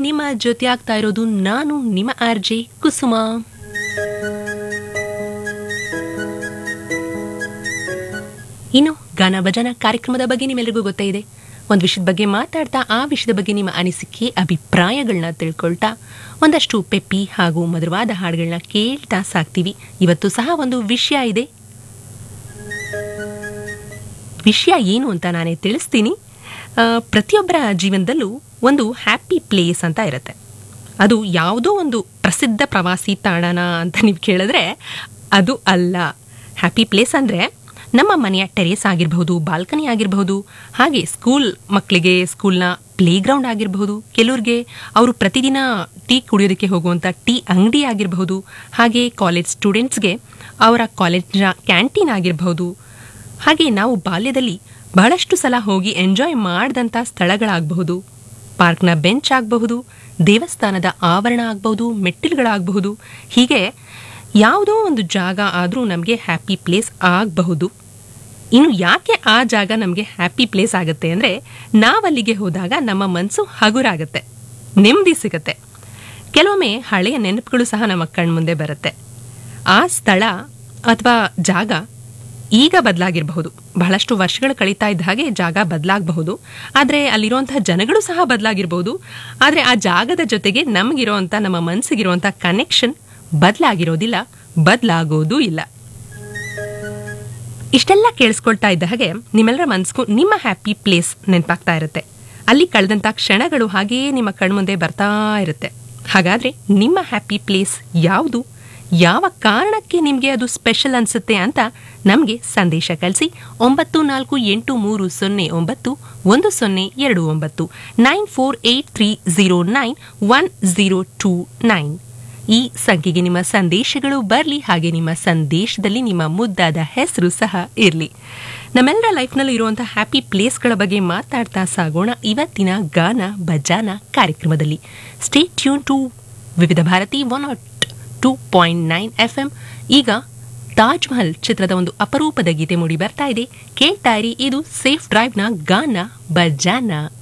ನಿಮ್ಮ ಜೊತೆ ಆಗ್ತಾ ಇರೋದು ನಾನು ನಿಮ್ಮ ಆರ್ ಜೆ ಕುಸುಮ ಇನ್ನು ಗಾನ ಭಜನ ಕಾರ್ಯಕ್ರಮದ ಬಗ್ಗೆ ನಿಮ್ಮೆಲ್ಲರಿಗೂ ಗೊತ್ತೇ ಇದೆ ಒಂದು ವಿಷಯದ ಬಗ್ಗೆ ಮಾತಾಡ್ತಾ ಆ ವಿಷಯದ ಬಗ್ಗೆ ನಿಮ್ಮ ಅನಿಸಿಕೆ ಅಭಿಪ್ರಾಯಗಳನ್ನ ತಿಳ್ಕೊಳ್ತಾ ಒಂದಷ್ಟು ಪೆಪ್ಪಿ ಹಾಗೂ ಮಧುರವಾದ ಹಾಡುಗಳನ್ನ ಕೇಳ್ತಾ ಸಾಕ್ತೀವಿ ಇವತ್ತು ಸಹ ಒಂದು ವಿಷಯ ಇದೆ ವಿಷಯ ಏನು ಅಂತ ನಾನೇ ತಿಳಿಸ್ತೀನಿ ಆ, ಪ್ರತಿಯೊಬ್ಬರ ಜೀವನದಲ್ಲೂ ಒಂದು ಹ್ಯಾಪಿ ಪ್ಲೇಸ್ ಅಂತ ಇರುತ್ತೆ ಅದು ಯಾವುದೋ ಒಂದು ಪ್ರಸಿದ್ಧ ಪ್ರವಾಸಿ ತಾಣನ ಅಂತ ನೀವು ಕೇಳಿದ್ರೆ ಅದು ಅಲ್ಲ ಹ್ಯಾಪಿ ಪ್ಲೇಸ್ ಅಂದರೆ ನಮ್ಮ ಮನೆಯ ಟೆರೇಸ್ ಆಗಿರಬಹುದು ಬಾಲ್ಕನಿ ಆಗಿರಬಹುದು ಹಾಗೆ ಸ್ಕೂಲ್ ಮಕ್ಕಳಿಗೆ ಸ್ಕೂಲ್ನ ಪ್ಲೇ ಗ್ರೌಂಡ್ ಆಗಿರಬಹುದು ಕೆಲವ್ರಿಗೆ ಅವರು ಪ್ರತಿದಿನ ಟೀ ಕುಡಿಯೋದಕ್ಕೆ ಹೋಗುವಂಥ ಟೀ ಅಂಗಡಿ ಆಗಿರಬಹುದು ಹಾಗೆ ಕಾಲೇಜ್ ಸ್ಟೂಡೆಂಟ್ಸ್ಗೆ ಅವರ ಕಾಲೇಜ್ನ ಕ್ಯಾಂಟೀನ್ ಆಗಿರಬಹುದು ಹಾಗೆ ನಾವು ಬಾಲ್ಯದಲ್ಲಿ ಬಹಳಷ್ಟು ಸಲ ಹೋಗಿ ಎಂಜಾಯ್ ಮಾಡಿದಂಥ ಸ್ಥಳಗಳಾಗಬಹುದು ಪಾರ್ಕ್ನ ಬೆಂಚ್ ಆಗಬಹುದು ದೇವಸ್ಥಾನದ ಆವರಣ ಆಗಬಹುದು ಮೆಟ್ಟಿಲುಗಳಾಗಬಹುದು ಹೀಗೆ ಯಾವುದೋ ಒಂದು ಜಾಗ ಆದರೂ ನಮಗೆ ಹ್ಯಾಪಿ ಪ್ಲೇಸ್ ಆಗಬಹುದು ಇನ್ನು ಯಾಕೆ ಆ ಜಾಗ ನಮಗೆ ಹ್ಯಾಪಿ ಪ್ಲೇಸ್ ಆಗುತ್ತೆ ಅಂದರೆ ನಾವಲ್ಲಿಗೆ ಹೋದಾಗ ನಮ್ಮ ಮನಸ್ಸು ಹಗುರಾಗುತ್ತೆ ನೆಮ್ಮದಿ ಸಿಗುತ್ತೆ ಕೆಲವೊಮ್ಮೆ ಹಳೆಯ ನೆನಪುಗಳು ಸಹ ನಮ್ಮ ಕಣ್ಮುಂದೆ ಬರುತ್ತೆ ಆ ಸ್ಥಳ ಅಥವಾ ಜಾಗ ಈಗ ಬದಲಾಗಿರಬಹುದು ಬಹಳಷ್ಟು ವರ್ಷಗಳು ಕಳೀತಾ ಇದ್ದ ಹಾಗೆ ಜಾಗ ಬದಲಾಗಬಹುದು ಆದರೆ ಅಲ್ಲಿರುವಂತಹ ಜನಗಳು ಸಹ ಬದಲಾಗಿರ್ಬೋದು ಆದರೆ ಆ ಜಾಗದ ಜೊತೆಗೆ ನಮಗಿರುವಂಥ ನಮ್ಮ ಮನಸ್ಸಿಗಿರುವಂಥ ಕನೆಕ್ಷನ್ ಬದಲಾಗಿರೋದಿಲ್ಲ ಬದಲಾಗೋದೂ ಇಲ್ಲ ಇಷ್ಟೆಲ್ಲ ಕೇಳಿಸ್ಕೊಳ್ತಾ ಇದ್ದ ಹಾಗೆ ನಿಮ್ಮೆಲ್ಲರ ಮನಸ್ಗೂ ನಿಮ್ಮ ಹ್ಯಾಪಿ ಪ್ಲೇಸ್ ನೆನಪಾಗ್ತಾ ಇರುತ್ತೆ ಅಲ್ಲಿ ಕಳೆದಂಥ ಕ್ಷಣಗಳು ಹಾಗೆಯೇ ನಿಮ್ಮ ಕಣ್ಮುಂದೆ ಬರ್ತಾ ಇರುತ್ತೆ ಹಾಗಾದ್ರೆ ನಿಮ್ಮ ಹ್ಯಾಪಿ ಪ್ಲೇಸ್ ಯಾವುದು ಯಾವ ಕಾರಣಕ್ಕೆ ನಿಮಗೆ ಅದು ಸ್ಪೆಷಲ್ ಅನ್ಸುತ್ತೆ ಅಂತ ನಮಗೆ ಸಂದೇಶ ಕಳಿಸಿ ಒಂಬತ್ತು ನಾಲ್ಕು ಎಂಟು ಮೂರು ಸೊನ್ನೆ ಒಂಬತ್ತು ಒಂದು ಸೊನ್ನೆ ಎರಡು ಒಂಬತ್ತು nine four eight three zero nine one zero two nine ಈ ಸಂಖ್ಯೆಗೆ ನಿಮ್ಮ ಸಂದೇಶಗಳು ಬರಲಿ ಹಾಗೆ ನಿಮ್ಮ ಸಂದೇಶದಲ್ಲಿ ನಿಮ್ಮ ಮುದ್ದಾದ ಹೆಸರು ಸಹ ಇರಲಿ ನಮ್ಮೆಲ್ಲರ ಲೈಫ್ನಲ್ಲಿ ಇರುವಂತಹ ಹ್ಯಾಪಿ ಪ್ಲೇಸ್ಗಳ ಬಗ್ಗೆ ಮಾತಾಡ್ತಾ ಸಾಗೋಣ ಇವತ್ತಿನ ಗಾನ ಭಜಾನ ಕಾರ್ಯಕ್ರಮದಲ್ಲಿ stay tune to Vividh Bharati one nought two point nine F M ಈಗ ತಾಜ್ ಮಹಲ್ ಚಿತ್ರದ ಒಂದು ಅಪರೂಪದ ಗೀತೆ ಮೂಡಿ ಬರ್ತಾ ಇದೆ ಕೇಳ್ತಾ ಇರಿ ಇದು ಸೇಫ್ ಡ್ರೈವ್ನ ಗಾನ ಭಜಾನ